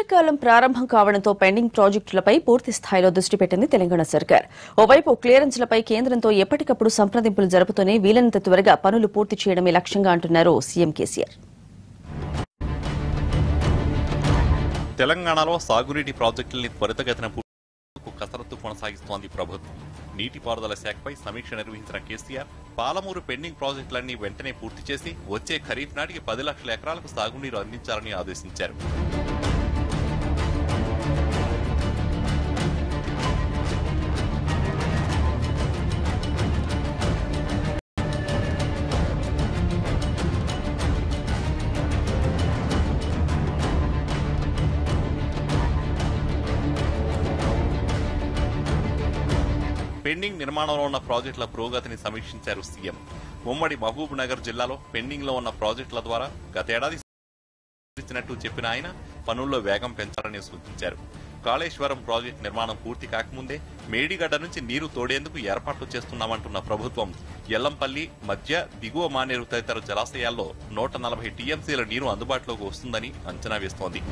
వర్షాకాలం ప్రారంభం కావడంతో పెండింగ్ ప్రాజెక్టులపై పూర్తి స్థాయిలో దృష్టి పెట్టింది తెలంగాణ సర్కార్ ఓవైపు క్లియరెన్స్లపై కేంద్రంతో ఎప్పటికప్పుడు సంప్రదింపులు జరుపుతూనే వీలైనంత త్వరగా పనులు పూర్తి చేయడమే లక్ష్యంగా అంటున్నారు సీఎం కేసీఆర్ తెలంగాణలో సాగునీటి ప్రాజెక్టుల్ని త్వరితగతిన పూర్తికు కసరత్తు కొనసాగిస్తోంది ప్రభుత్వం నీటిపారుదల శాఖపై సమీక్ష నిర్వహించిన కేసీఆర్ పాలమూరు పెండింగ్ ప్రాజెక్టులన్నీ వెంటనే పూర్తి చేసి వచ్చే ఖరీఫ్ నాటికి పది లక్షల ఎకరాలకు సాగునీరు అందించాలని ఆదేశించారు పెండింగ్ నిర్మాణంలో ఉన్న ప్రాజెక్టుల పురోగతిని సమీక్షించారు సీఎం ఉమ్మడి మహబూబ్ నగర్ జిల్లాలో పెండింగ్ లో ఉన్న ప్రాజెక్టుల ద్వారా గతేడాది ఇచ్చినట్టు చెప్పిన ఆయన పనుల్లో వేగం పెంచాలని సూచించారు కాళేశ్వరం ప్రాజెక్టు నిర్మాణం పూర్తి కాకముందే మేడిగడ్డ నుంచి నీరు తోడేందుకు ఏర్పాట్లు చేస్తున్నామంటున్న ప్రభుత్వం ఎల్లంపల్లి మధ్య దిగువ మానేరు తదితర జలాశయాల్లో నూట నలభై టీఎంసీల నీరు అందుబాటులోకి వస్తుందని అంచనా వేస్తోంది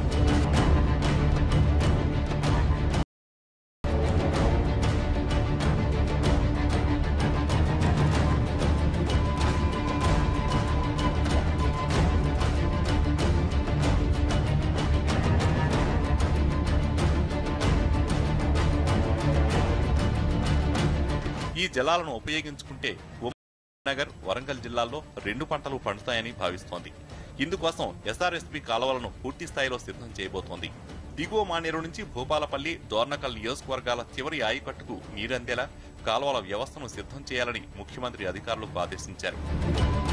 ఈ జలాలను ఉపయోగించుకుంటే నగర్ వరంగల్ జిల్లాల్లో రెండు పంటలు పండుతాయని భావిస్తోంది ఇందుకోసం ఎస్ఆర్ఎస్పీ కాలువలను పూర్తి స్థాయిలో సిద్ధం చేయబోతోంది దిగువ మానేరు నుంచి భూపాలపల్లి దోర్నకల్ నియోజకవర్గాల చివరి ఆయకట్టుకు నీరందేలా కాలువల వ్యవస్థను సిద్ధం చేయాలని ముఖ్యమంత్రి అధికారులకు ఆదేశించారు